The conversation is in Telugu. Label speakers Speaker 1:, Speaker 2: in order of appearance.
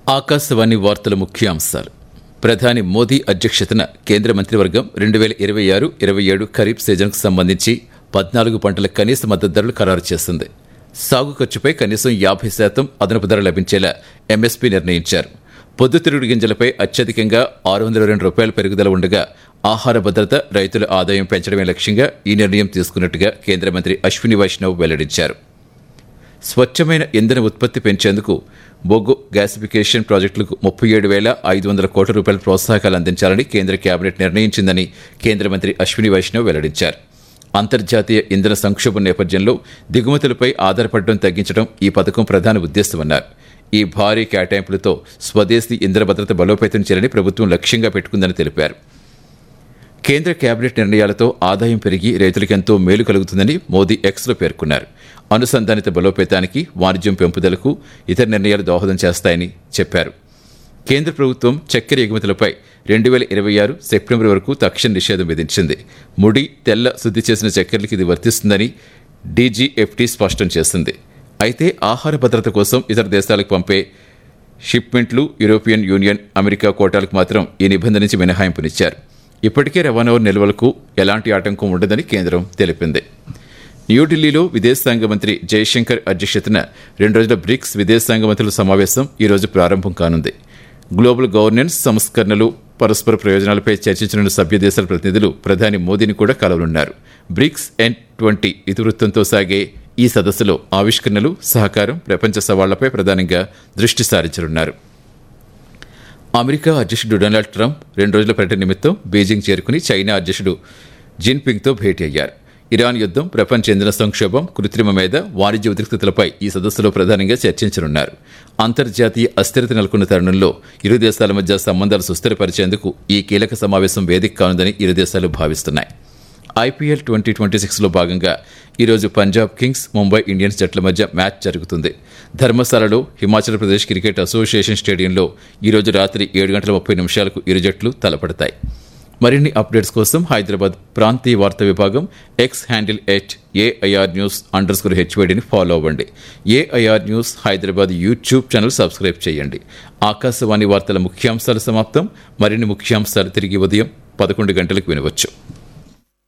Speaker 1: ఆకాశవాణి వార్తల ముఖ్యాంశాలు ప్రధాని మోదీ అధ్యక్షతన కేంద్ర మంత్రివర్గం రెండు వేల ఇరవై ఆరు ఇరవై ఏడు ఖరీఫ్ సీజన్కు సంబంధించి పద్నాలుగు పంటల కనీస మద్దతు ధరలు ఖరారు చేసింది సాగు ఖర్చుపై కనీసం యాభై శాతం అదనపు ధర లభించేలా ఎంఎస్పీ నిర్ణయించారు పొద్దుతిరుగుడు గింజలపై అత్యధికంగా ఆరు వందల రెండు రూపాయల పెరుగుదల ఉండగా ఆహార భద్రత రైతుల ఆదాయం పెంచడమే లక్ష్యంగా ఈ నిర్ణయం తీసుకున్నట్టుగా కేంద్ర మంత్రి అశ్విని వైష్ణవ్ వెల్లడించారు స్వచ్ఛమైన ఇంధన ఉత్పత్తి పెంచేందుకు బొగ్గు గ్యాసిఫికేషన్ ప్రాజెక్టులకు ముప్పై ఏడు వేల ఐదు వందల కోట్ల రూపాయల ప్రోత్సాహకాలు అందించాలని కేంద్ర కేబినెట్ నిర్ణయించిందని కేంద్ర మంత్రి అశ్విని వైష్ణవ్ వెల్లడించారు అంతర్జాతీయ ఇంధన సంక్షోభం నేపథ్యంలో దిగుమతులపై ఆధారపడడం తగ్గించడం ఈ పథకం ప్రధాన ఉద్దేశమన్నారు ఈ భారీ కేటాయింపులతో స్వదేశీ ఇంధన భద్రత బలోపేతం చేయాలని ప్రభుత్వం లక్ష్యంగా పెట్టుకుందని తెలిపారు కేంద్ర కేబినెట్ నిర్ణయాలతో ఆదాయం పెరిగి రైతులకెంతో మేలు కలుగుతుందని మోదీ ఎక్స్లో పేర్కొన్నారు అనుసంధానిత బలోపేతానికి వాణిజ్యం పెంపుదలకు ఇతర నిర్ణయాలు దోహదం చేస్తాయని చెప్పారు కేంద్ర ప్రభుత్వం చక్కెర ఎగుమతులపై రెండు వేల ఇరవై ఆరు సెప్టెంబర్ వరకు తక్షణ నిషేధం విధించింది ముడి తెల్ల శుద్ధి చేసిన చక్కెరలకు ఇది వర్తిస్తుందని డీజీఎఫ్టీ స్పష్టం చేసింది అయితే ఆహార భద్రత కోసం ఇతర దేశాలకు పంపే షిప్మెంట్లు యూరోపియన్ యూనియన్ అమెరికా కోటాలకు మాత్రం ఈ నిబంధన నుంచి మినహాయింపునిచ్చారు ఇప్పటికే రవాణా నిల్వలకు ఎలాంటి ఆటంకం ఉండదని కేంద్రం తెలిపింది న్యూఢిల్లీలో విదేశాంగ మంత్రి జయశంకర్ అధ్యక్షతన రెండు రోజుల బ్రిక్స్ విదేశాంగ మంత్రుల సమావేశం ఈరోజు ప్రారంభం కానుంది గ్లోబల్ గవర్నెన్స్ సంస్కరణలు పరస్పర ప్రయోజనాలపై చర్చించనున్న సభ్య దేశాల ప్రతినిధులు ప్రధాని మోదీని కూడా కలవనున్నారు బ్రిక్స్ ఎన్ ట్వంటీ ఇతివృత్తంతో సాగే ఈ సదస్సులో ఆవిష్కరణలు సహకారం ప్రపంచ సవాళ్లపై ప్రధానంగా దృష్టి సారించనున్నారు అమెరికా అధ్యక్షుడు డొనాల్డ్ ట్రంప్ రెండు రోజుల పర్యటన నిమిత్తం బీజింగ్ చేరుకుని చైనా అధ్యక్షుడు జిన్పింగ్తో భేటీ అయ్యారు ఇరాన్ యుద్ధం ప్రపంచ ఇంధన సంక్షోభం కృత్రిమ మీద వాణిజ్య ఉద్రిక్తతలపై ఈ సదస్సులో ప్రధానంగా చర్చించనున్నారు అంతర్జాతీయ అస్థిరత నెలకొన్న తరుణంలో ఇరు దేశాల మధ్య సంబంధాలు సుస్థిరపరిచేందుకు ఈ కీలక సమావేశం వేదిక కానుందని ఇరు దేశాలు భావిస్తున్నాయి ఐపీఎల్ ట్వంటీ ట్వంటీ సిక్స్లో భాగంగా ఈరోజు పంజాబ్ కింగ్స్ ముంబై ఇండియన్స్ జట్ల మధ్య మ్యాచ్ జరుగుతుంది ధర్మశాలలో హిమాచల్ ప్రదేశ్ క్రికెట్ అసోసియేషన్ స్టేడియంలో ఈరోజు రాత్రి ఏడు గంటల ముప్పై నిమిషాలకు ఇరు జట్లు తలపడతాయి మరిన్ని అప్డేట్స్ కోసం హైదరాబాద్ ప్రాంతీయ వార్తా విభాగం X handle at AIR news under score హెచ్వైడిని ఫాలో అవ్వండి AIR news Hyderabad YouTube channel subscribe చేయండి ఆకాశవాణి వార్తల ముఖ్యాంశాలు సమాప్తం మరిన్ని ముఖ్యాంశాలు తిరిగి ఉదయం పదకొండు గంటలకు వినవచ్చు